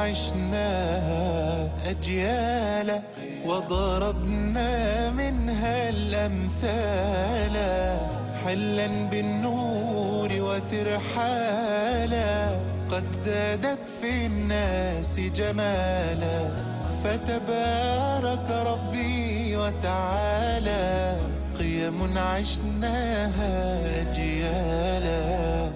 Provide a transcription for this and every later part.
عشناها أجيالا وضربنا منها الأمثال حلا بالنور وترحالا قد زادت في الناس جمالا فتبارك ربي وتعالى قيم عشناها أجيالا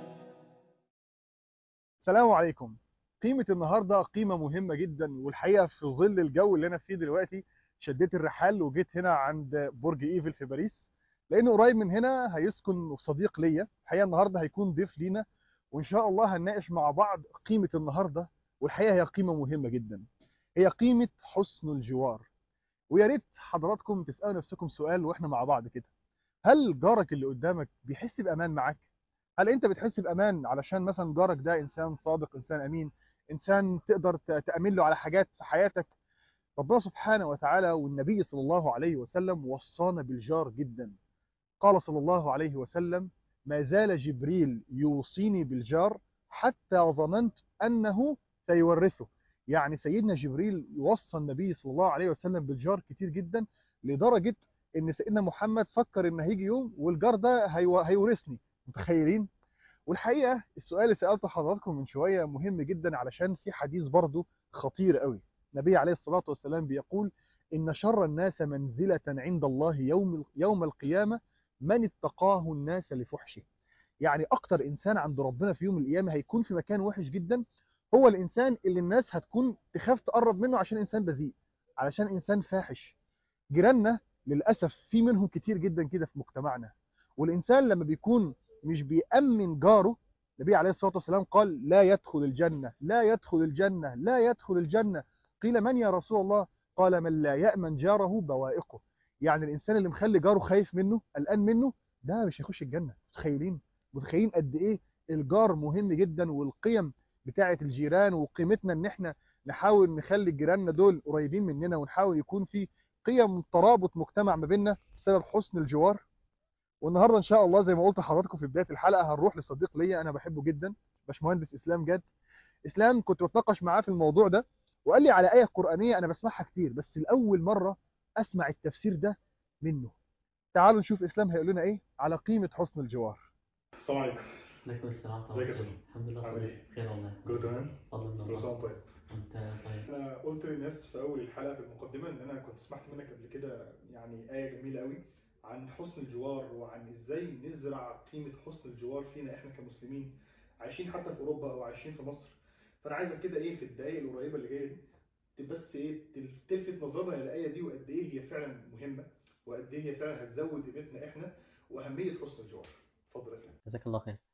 السلام عليكم قيمة النهاردة قيمة مهمة جدا والحقيقة في ظل الجو اللي أنا فيه دلوقتي شديت الرحال وجيت هنا عند برج إيفل في باريس لأنه قريب من هنا هيسكن صديق ليا الحقيقة النهاردة هيكون ضيف لينا وإن شاء الله هنناقش مع بعض قيمة النهاردة والحقيقة هي قيمة مهمة جدا هي قيمة حسن الجوار ويا ريت حضراتكم تسألوا نفسكم سؤال وإحنا مع بعض كده هل جارك اللي قدامك بيحس بأمان معاك؟ هل انت بتحس بامان علشان مثلا جارك ده انسان صادق انسان امين انسان تقدر ت- تامن له على حاجات في حياتك ربنا سبحانه وتعالى والنبي صلى الله عليه وسلم وصانا بالجار جدا قال صلى الله عليه وسلم ما زال جبريل يوصيني بالجار حتى ظننت انه سيورثه يعني سيدنا جبريل يوصى النبي صلى الله عليه وسلم بالجار كتير جدا لدرجة ان سيدنا محمد فكر ان هيجي يوم والجار ده هيو- هيورثني متخيلين والحقيقة السؤال اللي سألته حضراتكم من شوية مهم جدا علشان في حديث برضه خطير قوي النبي عليه الصلاة والسلام بيقول إن شر الناس منزلة عند الله يوم يوم القيامة من اتقاه الناس لفحشه يعني أكتر إنسان عند ربنا في يوم القيامة هيكون في مكان وحش جدا هو الإنسان اللي الناس هتكون تخاف تقرب منه عشان إنسان بذيء علشان إنسان فاحش جيراننا للأسف في منهم كتير جدا كده في مجتمعنا والإنسان لما بيكون مش بيأمن جاره النبي عليه الصلاة والسلام قال لا يدخل الجنة لا يدخل الجنة لا يدخل الجنة قيل من يا رسول الله قال من لا يأمن جاره بوائقه يعني الإنسان اللي مخلي جاره خايف منه قلقان منه ده مش هيخش الجنة متخيلين متخيلين قد إيه الجار مهم جدا والقيم بتاعة الجيران وقيمتنا إن إحنا نحاول نخلي جيراننا دول قريبين مننا ونحاول يكون في قيم ترابط مجتمع ما بيننا بسبب حسن الجوار والنهارده ان شاء الله زي ما قلت لحضراتكم في بدايه الحلقه هنروح لصديق ليا انا بحبه جدا باشمهندس اسلام جد اسلام كنت بتناقش معاه في الموضوع ده وقال لي على ايه قرانيه انا بسمعها كتير بس لاول مره اسمع التفسير ده منه تعالوا نشوف اسلام هيقول لنا ايه على قيمه حسن الجوار السلام عليكم عليكم السلام ورحمة ازيك يا الله سيدي؟ الحمد لله عامل طيب. ايه؟ خير والله كله تمام؟ فضل من كل سنه الله وانت طيب انت طيب انا قلت للناس في اول الحلقه في المقدمه ان انا كنت سمعت منك قبل كده يعني ايه جميله قوي عن حسن الجوار وعن ازاي نزرع قيمه حسن الجوار فينا احنا كمسلمين عايشين حتى في اوروبا او عايشين في مصر فانا عايزك كده ايه في الدقائق القريبه اللي جايه دي بس ايه تل- تلفت نظرنا للايه دي وقد ايه هي فعلا مهمه وقد ايه هي فعلا هتزود قيمتنا احنا واهميه حسن الجوار اتفضل يا اسلام جزاك الله خير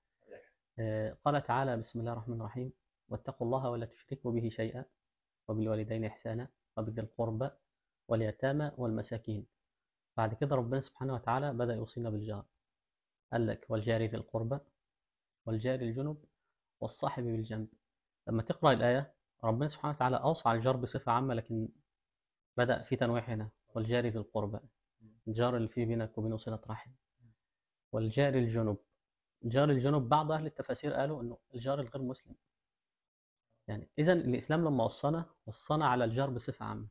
آه، قال تعالى بسم الله الرحمن الرحيم واتقوا الله ولا تشركوا به شيئا وبالوالدين إحسانا وبذي القربى واليتامى والمساكين بعد كده ربنا سبحانه وتعالى بدأ يوصينا بالجار قال لك والجار ذي القربى والجار الجنب والصاحب بالجنب لما تقرأ الآية ربنا سبحانه وتعالى أوصى على الجار بصفة عامة لكن بدأ في تنويه هنا والجار ذي القربى الجار اللي فيه بينك وبينه صلة رحم والجار الجنب جار الجنوب بعض أهل التفاسير قالوا إنه الجار الغير مسلم يعني إذا الإسلام لما وصانا وصانا على الجار بصفة عامة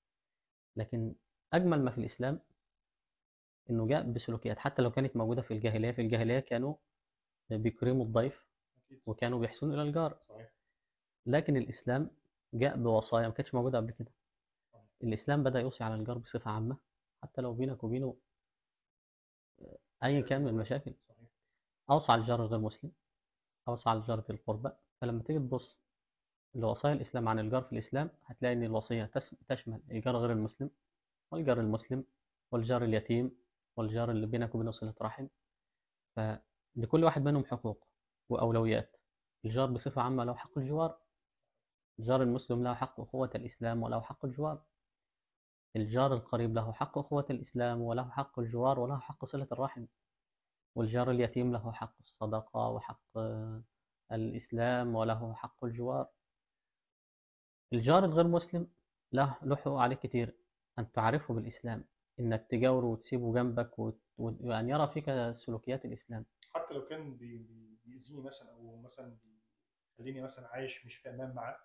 لكن أجمل ما في الإسلام إنه جاء بسلوكيات حتى لو كانت موجودة في الجاهلية في الجاهلية كانوا بيكرموا الضيف وكانوا بيحسنوا إلى الجار صحيح لكن الإسلام جاء بوصايا ما كانتش موجودة قبل كده الإسلام بدأ يوصي على الجار بصفة عامة حتى لو بينك وبينه أي كان من المشاكل صحيح أوصى على الجار الغير مسلم أوصى على الجار ذي القربى فلما تيجي تبص لوصايا الإسلام عن الجار في الإسلام هتلاقي إن الوصية تس- تشمل الجار غير المسلم والجار المسلم والجار اليتيم والجار اللي بينك وبينه صلة رحم فلكل واحد منهم حقوق وأولويات الجار بصفة عامة له حق الجوار الجار المسلم له حق أخوة الإسلام وله حق الجوار الجار القريب له حق أخوة الإسلام وله حق الجوار وله حق صلة الرحم والجار اليتيم له حق الصدقة وحق آه، الإسلام وله حق الجوار الجار الغير مسلم له له حقوق عليك كتير أن تعرفه بالإسلام إنك تجاوره وتسيبه جنبك وت- وت- وأن يرى فيك سلوكيات الإسلام حتى لو كان بي- بي- بيأذيني مثلا او مثلا بيخليني مثلا عايش مش في امان معاه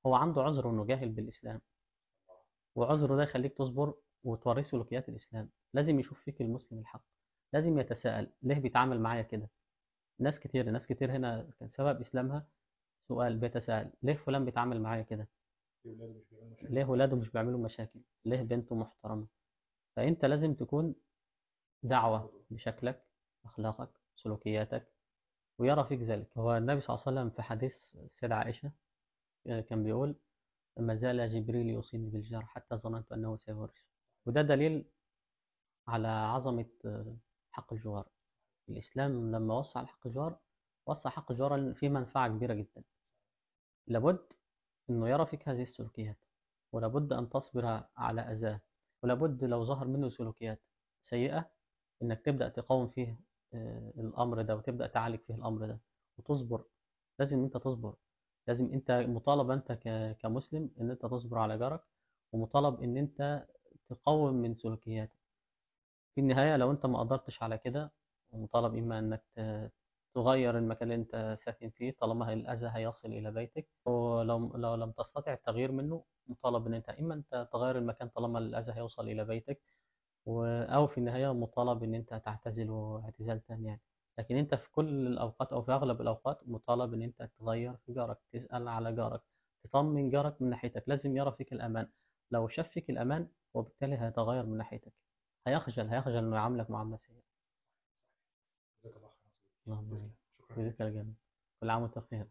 هو عنده عذر انه جاهل بالاسلام وعذره ده يخليك تصبر وتوريه سلوكيات الاسلام لازم يشوف فيك المسلم الحق لازم يتساءل ليه بيتعامل معايا كده ناس كتير ناس كتير هنا كان سبب اسلامها سؤال بيتساءل ليه فلان بيتعامل معايا كده في ولاده مش بيعملوا مشاكل ليه ولاده مش بيعملوا مشاكل ليه بنته محترمة فانت لازم تكون دعوة بشكلك اخلاقك سلوكياتك ويرى فيك ذلك هو النبي صلى الله عليه وسلم في حديث السيدة عائشة آه، كان بيقول ما زال جبريل يوصيني بالجار حتى ظننت أنه سيورث وده دليل على عظمة آه، حق الجوار الإسلام لما وصى على حق الجوار وصى حق الجوار لأن فيه منفعة كبيرة جدا لابد أنه يرى فيك هذه السلوكيات ولابد أن تصبر على أذاه ولابد لو ظهر منه سلوكيات سيئة إنك تبدأ تقاوم فيه آه، الأمر ده وتبدأ تعالج فيه الأمر ده وتصبر لازم أنت تصبر لازم أنت مطالب أنت ك- كمسلم إن أنت تصبر على جارك ومطالب إن أنت تقوم من سلوكياته في النهاية لو أنت ما قدرتش على كده مطالب إما إنك ت- تغير المكان اللي أنت ساكن فيه طالما الأذى هيصل إلى بيتك ولو لو لم تستطع التغيير منه مطالب إن أنت إما أنت تغير المكان طالما الأذى هيوصل إلى بيتك و- أو في النهاية مطالب إن أنت تعتزله اعتزال تام يعني لكن أنت في كل الأوقات أو في أغلب الأوقات مطالب إن أنت تغير في جارك تسأل على جارك تطمن جارك من ناحيتك لازم يرى فيك الأمان لو شاف فيك الأمان وبالتالي هيتغير من ناحيتك هيخجل هيخجل إنه يعاملك معاملة سيئة جزاك الله خير اللهم تسلم آمين. شكرا جزاك الله خير كل عام وأنت بخير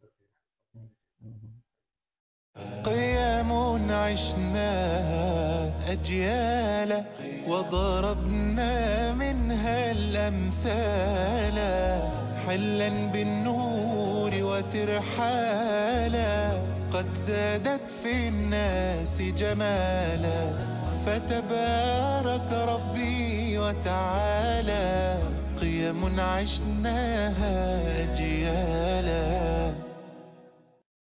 قيام عشناها أجيالا وضربنا منها الأمثال حلا بالنور وترحالا قد زادت في الناس جمالا فتبارك ربي وتعالى قيم عشناها أجيالا